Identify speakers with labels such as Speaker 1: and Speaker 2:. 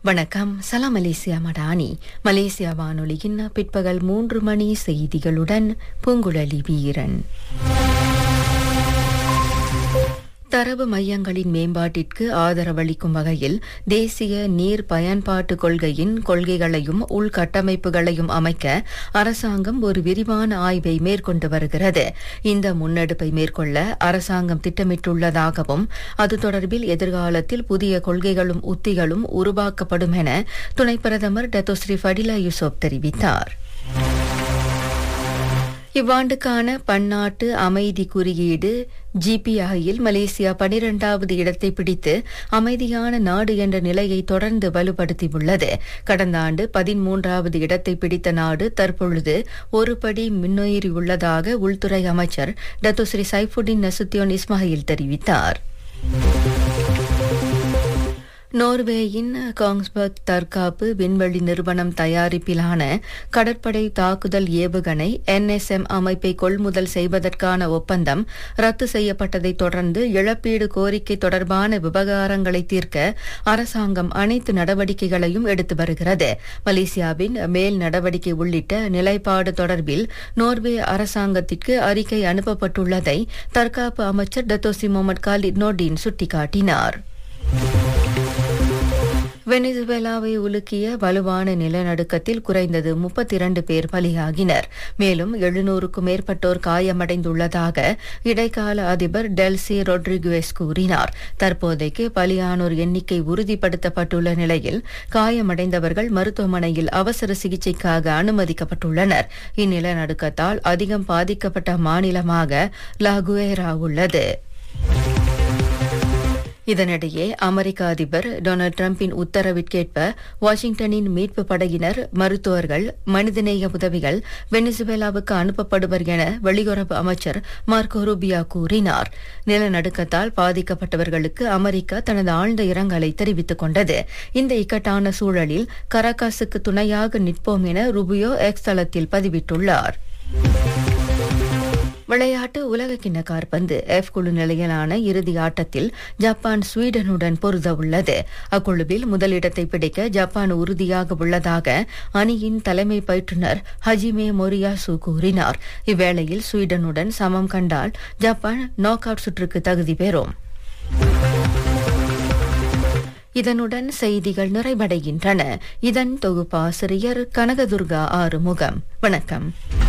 Speaker 1: வணக்கம் சலாம் Malaysia Madani Malaysia வானொலியின் பிற்பகல் மூன்று மணி செய்திகளுடன் பூங்குழலி வீரன் தரவு மையங்களின் மேம்பாட்டிற்கு ஆதரவளிக்கும் வகையில் தேசிய நீர் பயன்பாட்டு கொள்கையின் கொள்கைகளையும் உள்கட்டமைப்புகளையும் அமைக்க அரசாங்கம் ஒரு விரிவான ஆய்வை மேற்கொண்டு வருகிறது இந்த முன்னெடுப்பை மேற்கொள்ள அரசாங்கம் திட்டமிட்டுள்ளதாகவும் அது தொடர்பில் எதிர்காலத்தில் புதிய கொள்கைகளும் உத்திகளும் உருவாக்கப்படும் என துணை பிரதமர் டத்தோஸ்ரீ ஃபடிலா யூசுப் தெரிவித்தார் இவ்வாண்டுக்கான பன்னாட்டு அமைதி குறியீடு ஜிபிஐயில் மலேசியா பனிரெண்டாவது இடத்தை பிடித்து அமைதியான நாடு என்ற நிலையை தொடர்ந்து வலுப்படுத்தியுள்ளது கடந்த ஆண்டு பதிமூன்றாவது இடத்தை பிடித்த நாடு தற்பொழுது ஒரு படி முன்னேறியுள்ளதாக உள்துறை அமைச்சர் டத்துஸ்ரீ சைஃபுடின் நசுத்தியோன் இஸ்மாயில் தெரிவித்தார் நோர்வேயின் காங்ஸ்பர்க் தற்காப்பு விண்வெளி நிறுவனம் தயாரிப்பிலான கடற்படை தாக்குதல் ஏவுகணை என்எஸ்எம் அமைப்பை கொள்முதல் செய்வதற்கான ஒப்பந்தம் ரத்து செய்யப்பட்டதை தொடர்ந்து இழப்பீடு கோரிக்கை தொடர்பான விவகாரங்களை தீர்க்க அரசாங்கம் அனைத்து நடவடிக்கைகளையும் எடுத்து வருகிறது மலேசியாவின் மேல் நடவடிக்கை உள்ளிட்ட நிலைப்பாடு தொடர்பில் நோர்வே அரசாங்கத்திற்கு அறிக்கை அனுப்பப்பட்டுள்ளதை தற்காப்பு அமைச்சர் டத்தோசி முகமது காலித் நோடின் சுட்டிக்காட்டினார் வெனிசுவேலாவை உலுக்கிய வலுவான நிலநடுக்கத்தில் குறைந்தது முப்பத்தி இரண்டு பேர் பலியாகினர் மேலும் எழுநூறுக்கும் மேற்பட்டோர் காயமடைந்துள்ளதாக இடைக்கால அதிபர் டெல்சி ரொட்ரிகுவேஸ் கூறினார் தற்போதைக்கு பலியானோர் எண்ணிக்கை உறுதிப்படுத்தப்பட்டுள்ள நிலையில் காயமடைந்தவர்கள் மருத்துவமனையில் அவசர சிகிச்சைக்காக அனுமதிக்கப்பட்டுள்ளனர் இந்நிலநடுக்கத்தால் அதிகம் பாதிக்கப்பட்ட மாநிலமாக லாகுவேரா உள்ளது இதனிடையே அமெரிக்க அதிபர் டொனால்டு டிரம்பின் உத்தரவிற்கேற்ப வாஷிங்டனின் மீட்பு படையினர் மருத்துவர்கள் மனிதநேய உதவிகள் வெனிசுவேலாவுக்கு அனுப்பப்படுவர் என வெளியுறவு அமைச்சர் மார்க்கோ ரூபியா கூறினார் நிலநடுக்கத்தால் பாதிக்கப்பட்டவர்களுக்கு அமெரிக்கா தனது ஆழ்ந்த இரங்கலை தெரிவித்துக் கொண்டது இந்த இக்கட்டான சூழலில் கராகாசுக்கு துணையாக நிற்போம் என ரூபியோ எக்ஸ் தளத்தில் பதிவிட்டுள்ளார் விளையாட்டு உலகக்கிண்ண காற்பந்து எஃப் குழு நிலையிலான இறுதி ஆட்டத்தில் ஜப்பான் ஸ்வீடனுடன் பொருத உள்ளது அக்குழுவில் முதலிடத்தை பிடிக்க ஜப்பான் உறுதியாக உள்ளதாக அணியின் தலைமை பயிற்றுநர் ஹஜிமே மொரியாசு கூறினார் இவ்வேளையில் ஸ்வீடனுடன் சமம் கண்டால் ஜப்பான் நாக் அவுட் சுற்றுக்கு தகுதி பெறும் இதனுடன் செய்திகள் நிறைவடைகின்றன இதன் தொகுப்பாசிரியர் கனகதுர்கா ஆறுமுகம் வணக்கம்